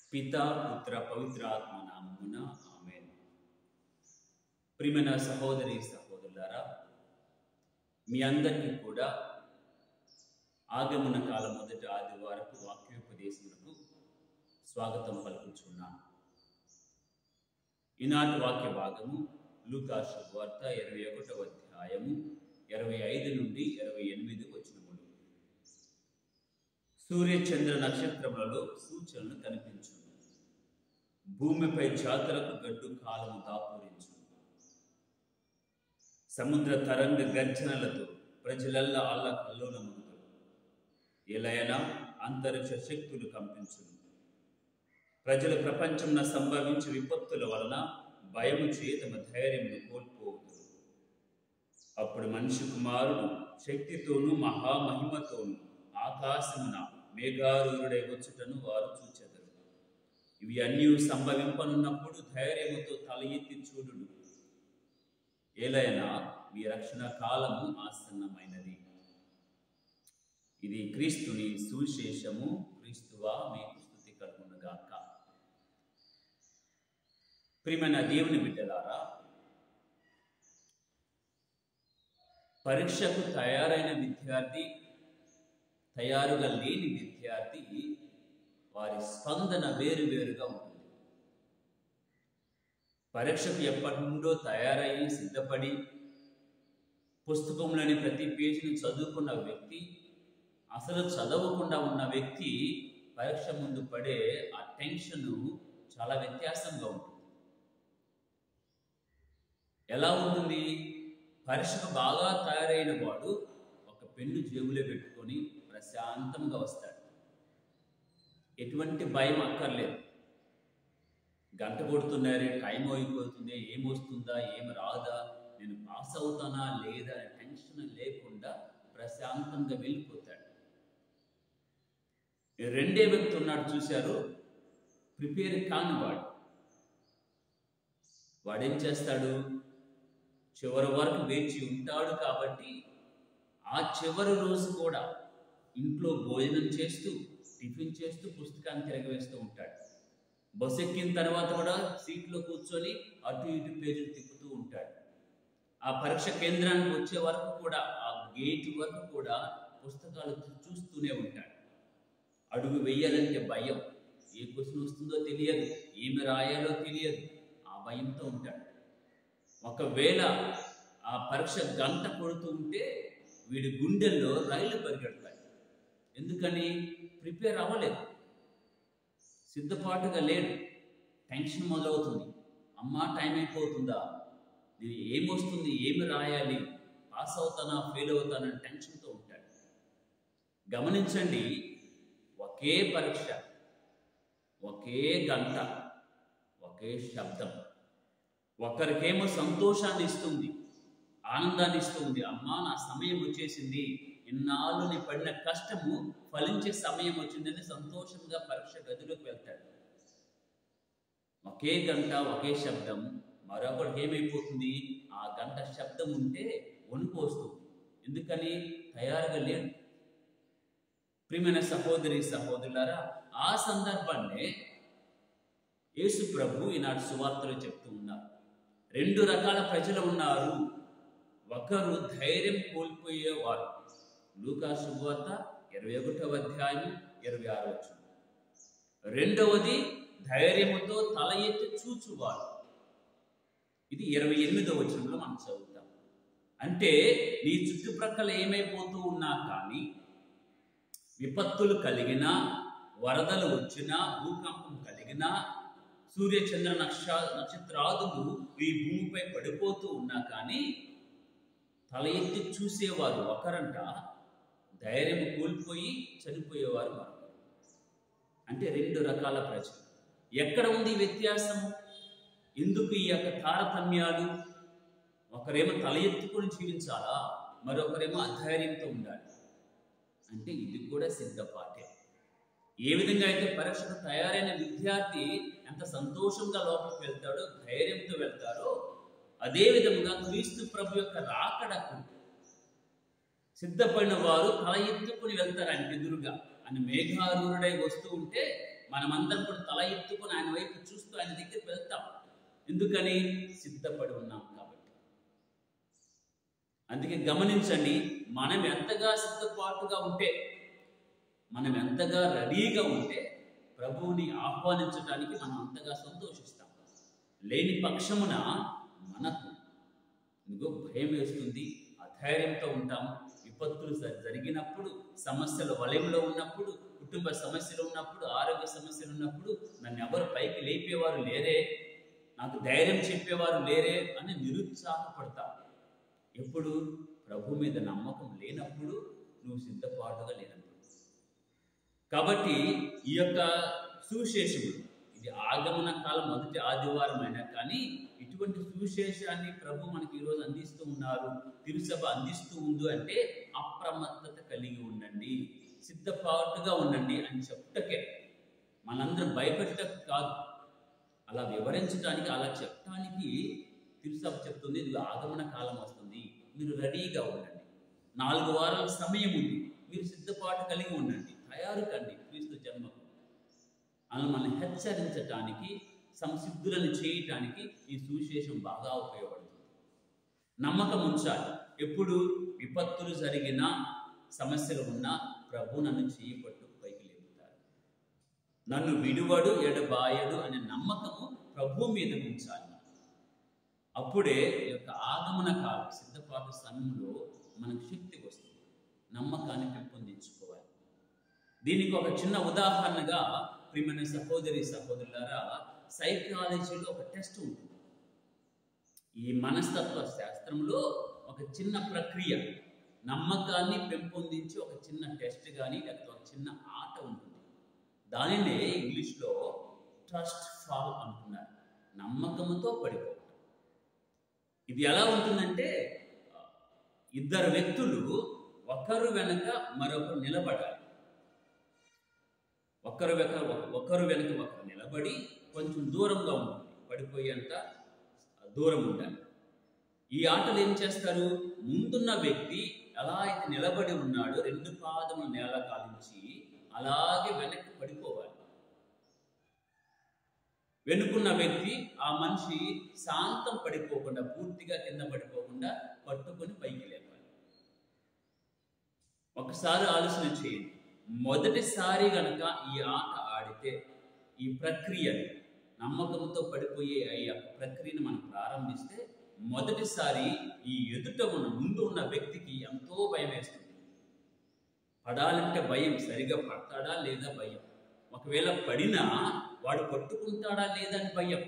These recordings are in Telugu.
పితా పుత్ర పవిత్ర ఆత్మ నామమున ఆమేన్ ప్రియమైన సహోదరి సహోదరులారా మీ అందరికీ కూడా ఆగమన కాలం మొదటి ఆదివారపు వాక్యోపదేశములకు స్వాగతం పలుకుచున్నాను ఈనాటి వాక్య భాగము లూకాస్ వార్త ఇరవై ఒకటవ అధ్యాయము ఇరవై ఐదు నుండి ఇరవై ఎనిమిది వచనములు సూర్య చంద్ర నక్షత్రములలో సూచనలు కనిపించును భూమిపై జాతులకు గడ్డు కాలము దాపురించు సముద్ర తరంగ గర్జనలతో ప్రజలల్లా అల్ల కల్లోలముగుతారు ఎలైనా అంతరిక్ష శక్తులు కంపించును ప్రజలు ప్రపంచంన సంభవించే విపత్తుల వలన భయము చే తమ ధైర్యమును కోల్పోవుతారు అప్పుడు మనిషి కుమారుడు శక్తితోనూ మహామహిమతోనూ ఆకాశమున మేఘారూరుడై వచ్చుటను వారు చూచెదరు ఇవి అన్నీ సంభవింపనున్నప్పుడు ధైర్యముతో తల ఎత్తి చూడుడు ఏలైనా మీ రక్షణ కాలము ఆసన్నమైనది ఇది క్రీస్తుని సువిశేషము క్రీస్తువా మీకు స్థుతి కలుగునుగాక ప్రియమైన దేవుని బిడ్డలారా పరీక్షకు తయారైన విద్యార్థి తయారుగా లేని విద్యార్థి వారి స్పందన వేరువేరుగా ఉంటుంది పరీక్షకు ఎప్పటి నుండో తయారయ్యి సిద్ధపడి పుస్తకంలోని ప్రతి పేజీని చదువుకున్న వ్యక్తి అసలు చదవకుండా ఉన్న వ్యక్తి పరీక్ష ముందు పడే ఆ టెన్షన్ చాలా వ్యత్యాసంగా ఉంటుంది ఎలా ఉంటుంది పరీక్షకు బాగా తయారైన వాడు ఒక పెన్ను జేబులో పెట్టుకొని ప్రశాంతంగా వస్తాడు ఎటువంటి భయం అక్కర్లేదు గంట కొడుతున్నారే టైం అయిపోతుంది ఏమొస్తుందా ఏం రాదా నేను పాస్ అవుతానా లేదా అనే టెన్షన్ లేకుండా ప్రశాంతంగా వెళ్ళిపోతాడు ఈ రెండే వ్యక్తి ఉన్నాడు చూశారు ప్రిపేర్ కాని వాడు వాడేం చేస్తాడు చివరి వరకు వేచి ఉంటాడు కాబట్టి ఆ చివరి రోజు కూడా ఇంట్లో భోజనం చేస్తూ టిఫిన్ చేస్తూ పుస్తకాన్ని తిరగవేస్తూ ఉంటాడు బస్సు ఎక్కిన తర్వాత కూడా సీట్లో కూర్చొని అటు ఇటు పేజీలు తిప్పుతూ ఉంటాడు ఆ పరీక్ష కేంద్రానికి వచ్చే వరకు కూడా ఆ గేట్ వరకు కూడా పుస్తకాలు చూస్తూనే ఉంటాడు అడుగు వేయాలంటే భయం ఏ క్వశ్చన్ వస్తుందో తెలియదు ఏమి రాయాలో తెలియదు ఆ భయంతో ఉంటాడు ఒకవేళ ఆ పరీక్ష గంట కొడుతూ ఉంటే వీడి గుండెల్లో రైలు పరిగెడతాయి ఎందుకని ప్రిపేర్ అవ్వలేదు సిద్ధపాటుగా లేడు టెన్షన్ మొదలవుతుంది అమ్మా టైం అయిపోతుందా నేను ఏమొస్తుంది ఏమి రాయాలి పాస్ అవుతానా ఫెయిల్ అవుతానా టెన్షన్తో ఉంటాడు గమనించండి ఒకే పరీక్ష ఒకే గంట ఒకే శబ్దం ఒకరికేమో సంతోషాన్ని ఇస్తుంది ఆనందాన్ని ఇస్తుంది అమ్మా నా సమయం వచ్చేసింది ఇన్నాళ్ళు నీ పడిన కష్టము ఫలించే సమయం వచ్చిందని సంతోషంగా పరీక్ష గదిలోకి వెళ్తాడు ఒకే గంట ఒకే శబ్దం మరొకటి ఏమైపోతుంది ఆ గంట శబ్దం ఉంటే వణుకు వస్తుంది ఎందుకని తయారుగా లేడు ప్రియమైన సహోదరి సహోదరులారా ఆ సందర్భాన్నే యేసు ప్రభు ఈనాడు సువార్తలు చెప్తూ ఉన్నారు రెండు రకాల ప్రజలు ఉన్నారు ఒకరు ధైర్యం కోల్పోయేవారు లూకా శుభవార్త ఇరవై ఒకటవ అధ్యాయం ఇరవై ఆరు వచ్చిన రెండవది ధైర్యముతో తల ఎత్తి చూచువారు ఇది ఇరవై ఎనిమిదవ వచనంలో మనం చదువుతాం అంటే నీ చుట్టుప్రక్కల ఏమైపోతూ ఉన్నా కానీ విపత్తులు కలిగినా వరదలు వచ్చినా భూకంపం కలిగినా సూర్య చంద్ర నక్ష నక్షత్రాదులు ఈ భూమిపై పడిపోతూ ఉన్నా కానీ తల ఎత్తి చూసేవారు ఒకరంట ధైర్యం కోల్పోయి చనిపోయేవారు మరొకరు అంటే రెండు రకాల ప్రజలు ఎక్కడ ఉంది ఈ వ్యత్యాసము ఎందుకు ఈ యొక్క తారతమ్యాలు ఒకరేమో తల ఎత్తుకొని జీవించాలా మరొకరేమో అధైర్యంతో ఉండాలి అంటే ఇది కూడా సిద్ధపాటే ఏ విధంగా అయితే పరీక్షకు తయారైన విద్యార్థి ఎంత సంతోషంగా లోపలికి వెళ్తాడో ధైర్యంతో వెళ్తాడో అదే విధముగా క్రీస్తు ప్రభు యొక్క రాకడకు సిద్ధపడిన వారు తల ఎత్తుకుని వెళ్తారు ఆయన ఎదురుగా అని మేఘారూరుడై వస్తూ ఉంటే మనమందరం కూడా తల ఎత్తుకొని ఆయన వైపు చూస్తూ ఆయన దగ్గరికి వెళ్తాం ఎందుకని సిద్ధపడి ఉన్నాం కాబట్టి అందుకే గమనించండి మనం ఎంతగా సిద్ధపాటుగా ఉంటే మనం ఎంతగా రెడీగా ఉంటే ప్రభువుని ఆహ్వానించడానికి మనం అంతగా సంతోషిస్తాం లేని పక్షమున మనకు ఇదిగో భయం వేస్తుంది అధైర్యంతో ఉంటాం విపత్తులు జ- జరిగినప్పుడు సమస్యల వలయంలో ఉన్నప్పుడు కుటుంబ సమస్యలు ఉన్నప్పుడు ఆరోగ్య సమస్యలు ఉన్నప్పుడు నన్ను ఎవరు పైకి లేపేవారు లేరే నాకు ధైర్యం చెప్పేవారు లేరే అని నిరుత్సాహపడతావు ఎప్పుడు ప్రభు మీద నమ్మకం లేనప్పుడు నువ్వు సిద్ధపాటుగా లేనప్పుడు కాబట్టి ఈ యొక్క సువిశేషములు ఇది ఆగమన కాలం మొదటి ఆదివారం అయినా కానీ ఇటువంటి సువిశేషాన్ని ప్రభు మనకి ఈరోజు అందిస్తూ ఉన్నారు తిరుసభ అందిస్తూ ఉంది అంటే అప్రమత్తత కలిగి ఉండండి సిద్ధపాటుగా ఉండండి అని చెప్తకే మనందరం భయపెట్టక కాదు అలా వివరించడానికి అలా చెప్పడానికి తిరుసభ చెప్తుంది ఇది ఆగమన కాలం వస్తుంది మీరు రెడీగా ఉండండి నాలుగు వారాల సమయం ఉంది మీరు సిద్ధపాటు కలిగి ఉండండి తయారు కండి క్రీస్తు జన్మకు అలా మనం హెచ్చరించటానికి సంసిద్ధులను చేయటానికి ఈ సువిశేషం బాగా ఉపయోగపడుతుంది నమ్మకం ఉంచాలి ఎప్పుడు విపత్తులు జరిగినా సమస్యలు ఉన్నా ప్రభు నన్ను చేయి పట్టు పైకి లేపుతారు నన్ను విడువడు ఎడబాయడు అనే నమ్మకము ప్రభు మీద ఉంచాలి అప్పుడే ఈ యొక్క ఆగమన కాలం సిద్ధపాటు సమయంలో మనకు శక్తి వస్తుంది నమ్మకాన్ని పెంపొందించుకోవాలి దీనికి ఒక చిన్న ఉదాహరణగా ప్రియమైన సహోదరి సహోదరులారా సైకాలజీలో ఒక టెస్ట్ ఉంటుంది ఈ మనస్తత్వ శాస్త్రంలో ఒక చిన్న ప్రక్రియ నమ్మకాన్ని పెంపొందించి ఒక చిన్న టెస్ట్ కానీ లేకపోతే ఒక చిన్న ఆట ఉంటుంది దానినే ఇంగ్లీష్లో ట్రస్ట్ ఫాల్ అంటున్నారు నమ్మకంతో పడిపోవటం ఇది ఎలా ఉంటుందంటే ఆ, ఇద్దరు వ్యక్తులు ఒకరు వెనక మరొకరు నిలబడాలి ఒకరు వెనక ఒకరు వెనక ఒకరు నిలబడి కొంచెం దూరంగా ఉంటుంది పడిపోయేంత దూరం ఉండాలి ఈ ఆటలు ఏం చేస్తారు ముందున్న వ్యక్తి ఎలా అయితే నిలబడి ఉన్నాడో రెండు పాదములు నేల కాలించి అలాగే వెనక్కి పడిపోవాలి వెనుకున్న వ్యక్తి ఆ మనిషి శాంతం పడిపోకుండా పూర్తిగా కింద పడిపోకుండా పట్టుకొని పైకి లేపాలి ఒకసారి ఆలోచన చేయండి మొదటిసారి గనక ఈ ఆట ఆడితే ఈ ప్రక్రియని నమ్మకంతో పడిపోయే ఈ యొక్క ప్రక్రియను మనం ప్రారంభిస్తే మొదటిసారి ఈ ఎదుట ఉన్న ముందు ఉన్న వ్యక్తికి ఎంతో భయం వేస్తుంది పడాలంటే భయం సరిగా పడతాడా లేదా భయం ఒకవేళ పడినా వాడు పట్టుకుంటాడా లేదా అని భయం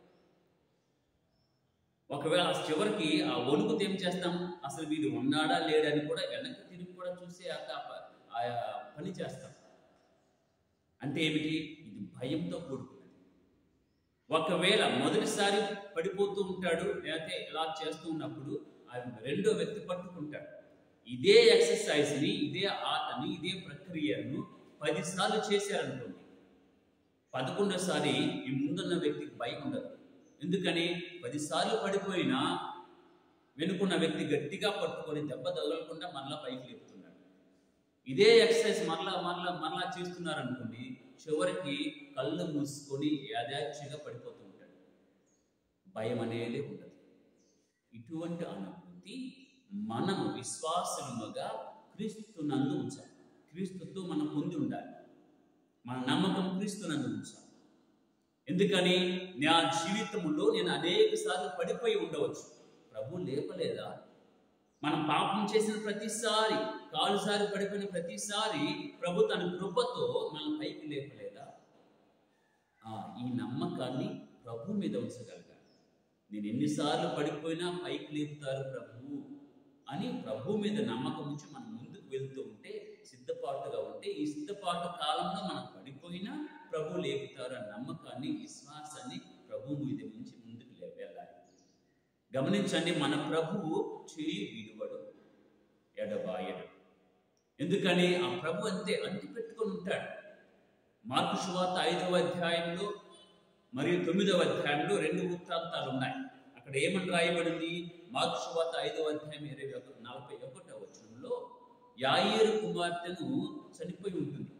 ఒకవేళ ఆ చివరికి ఆ వణుకుతో ఏం చేస్తాం అసలు వీడు ఉన్నాడా లేడని కూడా వెనక్కి తిరిగి కూడా చూసే ఆ కా- ఆ పని చేస్తాం అంటే ఏమిటి ఇది భయంతో కూడుకున్నది ఒకవేళ మొదటిసారి పడిపోతూ ఉంటాడు లేకపోతే ఇలా చేస్తూ ఉన్నప్పుడు ఆ రెండో వ్యక్తి పట్టుకుంటాడు ఇదే ఎక్సర్సైజ్ని ఇదే ఆటని ఇదే ప్రక్రియను పదిసార్లు చేశారనుకోండి పదకొండోసారి ఈ ముందున్న వ్యక్తికి భయం ఉండదు ఎందుకని పదిసార్లు పడిపోయినా వెనుకున్న వ్యక్తి గట్టిగా పట్టుకొని దెబ్బ తగలకుండా మరలా పైకి లేపుతున్నాడు ఇదే ఎక్సర్సైజ్ మరలా మరలా మరలా చేస్తున్నారు అనుకోండి చివరికి కళ్ళు మూసుకొని యాదాక్షిగా పడిపోతూ ఉంటాడు భయం అనేది ఉండదు ఇటువంటి అనుభూతి మనము విశ్వాసముగా క్రీస్తునందు ఉంచాలి క్రీస్తుతో మనం పొంది ఉండాలి మన నమ్మకం క్రీస్తునందు ఉంచాలి ఎందుకని నా జీవితంలో నేను అనేక సార్లు పడిపోయి ఉండవచ్చు ప్రభు లేపలేదా మనం పాపం చేసిన ప్రతిసారి కాలుసారి పడిపోయిన ప్రతిసారి ప్రభు తన కృపతో మన పైకి లేపలేదా ఆ, ఈ నమ్మకాన్ని ప్రభు మీద ఉంచగలగాలి నేను ఎన్నిసార్లు పడిపోయినా పైకి లేపుతారు ప్రభు అని ప్రభు మీద నమ్మకం ఉంచి మనం ముందుకు వెళ్తూ ఉంటే సిద్ధపాటుగా ఉంటే ఈ సిద్ధపాటు కాలంలో మనం పడిపోయినా ప్రభు లేపుతారు అన్న నమ్మకాన్ని విశ్వాసాన్ని ప్రభు మీద ఉంచి ముందుకు లే- వెళ్ళాలి గమనించండి మన ప్రభువు చేయి విడువడు ఎడబాయడు ఎందుకని ఆ ప్రభు అంతే అంటి పెట్టుకొని ఉంటాడు మార్పు శువార్త ఐదవ అధ్యాయంలో మరియు తొమ్మిదవ అధ్యాయంలో రెండు వృత్తాంతాలు ఉన్నాయి అక్కడ ఏమని రాయబడింది మార్పు శువార్త ఐదవ అధ్యాయం ఇరవై ఒక నలభై ఒకటవ వచనంలో యాయేరు కుమార్తెను చనిపోయి ఉంటుంది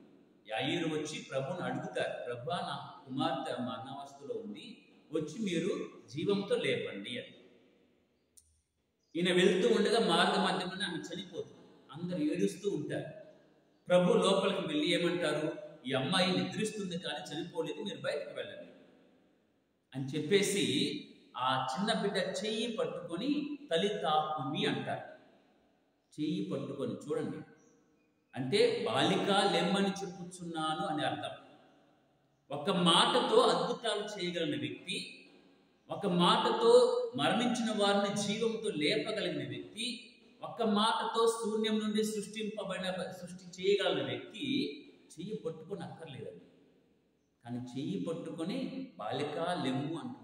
యాయిరు వచ్చి ప్రభుని అడుగుతారు ప్రభు నా కుమార్తె మరణావస్థలో ఉంది వచ్చి మీరు జీవంతో లేపండి అని ఈయన వెళ్తూ ఉండగా మార్గ మధ్యలోనే ఆమె చనిపోతుంది అందరు ఏడుస్తూ ఉంటారు ప్రభు లోపలికి వెళ్ళి ఏమంటారు ఈ అమ్మాయి నిద్రిస్తుంది కానీ చనిపోలేదు మీరు బయటకు వెళ్ళండి అని చెప్పేసి ఆ చిన్న బిడ్డ చెయ్యి పట్టుకొని తల్లి తాకుమి అంటారు చెయ్యి పట్టుకొని చూడండి అంటే బాలిక లెమ్మని చెప్పుచున్నాను అని అర్థం ఒక మాటతో అద్భుతాలు చేయగలిగిన వ్యక్తి ఒక మాటతో మరణించిన వారిని జీవంతో లేపగలిగిన వ్యక్తి ఒక్క మాటతో శూన్యం నుండి సృష్టింపబడిన సృష్టి చేయగలిగిన వ్యక్తి చెయ్యి పట్టుకొని అక్కర్లేదండి కానీ చెయ్యి పట్టుకొని బాలిక లెమ్ము అంటున్నారు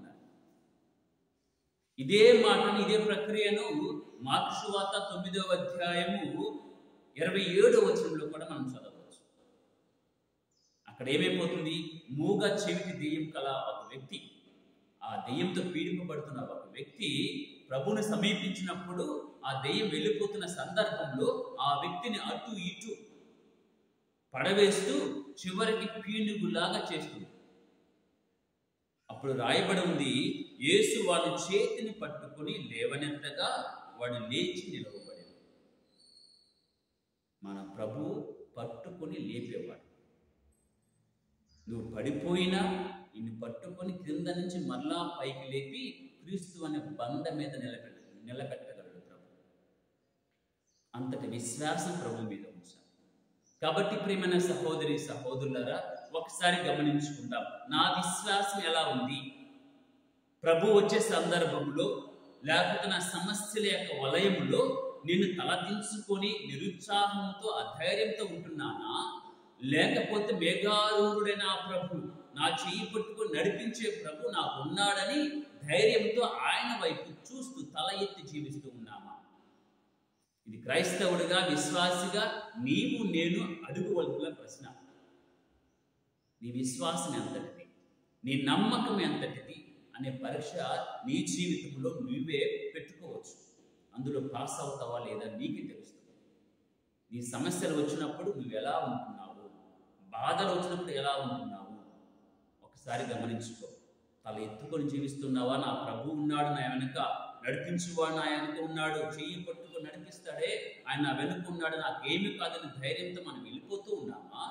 ఇదే మాటను ఇదే ప్రక్రియను మార్క్సువాత తొమ్మిదవ అధ్యాయము ఇరవై ఏడవ వచనంలో కూడా మనం చదవచ్చు అక్కడ ఏమైపోతుంది మూగ చెవిటి దెయ్యం కల ఒక వ్యక్తి ఆ దెయ్యంతో పీడింపబడుతున్న ఒక వ్యక్తి ప్రభుని సమీపించినప్పుడు ఆ దెయ్యం వెళ్ళిపోతున్న సందర్భంలో ఆ వ్యక్తిని అటు ఇటు పడవేస్తూ చివరికి పీనుగులాగా చేస్తుంది అప్పుడు రాయబడి ఉంది యేసు వాళ్ళ చేతిని పట్టుకొని లేవనెత్తగా వాడు లేచి నిలవబడేది మన ప్రభు పట్టుకొని లేపేవాడు నువ్వు పడిపోయినా నిన్ను పట్టుకొని క్రింద నుంచి మరలా పైకి లేపి క్రీస్తు అనే బండ మీద నిలబెట్ట నిలబెట్టగలడు ప్రభు అంతటి విశ్వాసం ప్రభు మీద ఉంచాలి కాబట్టి ప్రియమైన సహోదరి సహోదరులరా ఒకసారి గమనించుకుందాం నా విశ్వాసం ఎలా ఉంది ప్రభు వచ్చే సందర్భంలో లేకపోతే నా సమస్యల యొక్క వలయంలో నేను తలదించుకొని నిరుత్సాహంతో అధైర్యంతో ఉంటున్నానా లేకపోతే మేఘారూఢుడైన ఆ ప్రభు నా చెయ్యి పట్టుకొని నడిపించే ప్రభు నాకు ఉన్నాడని ధైర్యంతో ఆయన వైపు చూస్తూ తల ఎత్తి జీవిస్తూ ఉన్నామా ఇది క్రైస్తవుడిగా విశ్వాసిగా నీవు నేను అడుగువలసిన ప్రశ్న నీ విశ్వాసం ఎంతటిది నీ నమ్మకం ఎంతటిది అనే పరీక్ష నీ జీవితంలో నువ్వే పెట్టుకోవచ్చు అందులో పాస్ అవుతావా లేదా నీకే తెలుస్తుంది నీ సమస్యలు వచ్చినప్పుడు నువ్వు ఎలా ఉంటున్నావు బాధలు వచ్చినప్పుడు ఎలా ఉంటున్నావు ఒకసారి గమనించుకో తల ఎత్తుకొని జీవిస్తున్నావా నా ప్రభు ఉన్నాడు నా వెనుక నడిపించువాడు నా వెనుక ఉన్నాడు చెయ్యి పట్టుకొని నడిపిస్తాడే ఆయన నా వెనుక ఉన్నాడు నాకేమి కాదని ధైర్యంతో మనం వెళ్ళిపోతూ ఉన్నామా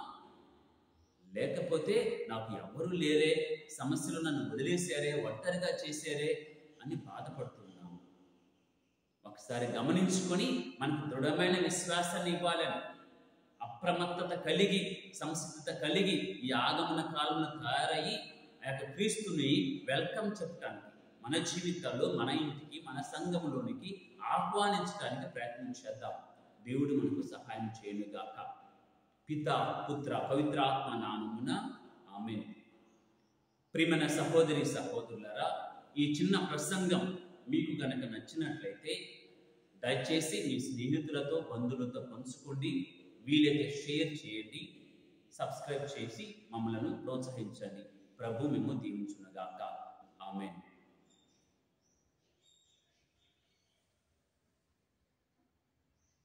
లేకపోతే నాకు ఎవరు లేరే సమస్యలు నన్ను వదిలేశారే ఒంటరిగా చేశారే అని బాధపడుతున్నాము ఒకసారి గమనించుకొని మనకు దృఢమైన విశ్వాసాన్ని ఇవ్వాలని అప్రమత్తత కలిగి సంసిద్ధత కలిగి ఈ ఆగమన కాలంలో తయారయ్యి ఆ యొక్క క్రీస్తుని వెల్కమ్ చెప్పడానికి మన జీవితాల్లో మన ఇంటికి మన సంఘంలోనికి ఆహ్వానించడానికి ప్రయత్నం చేద్దాం దేవుడు మనకు సహాయం చేయనుగాక పిత పుత్ర పవిత్రాత్మ నామమున ఆమె ప్రియమైన సహోదరి సహోదరులారా ఈ చిన్న ప్రసంగం మీకు గనక నచ్చినట్లయితే దయచేసి మీ స్నేహితులతో బంధువులతో పంచుకోండి వీలైతే షేర్ చేయండి సబ్స్క్రైబ్ చేసి మమ్మల్ని ప్రోత్సహించండి ప్రభు మేము దీవించునగాక ఆమెన్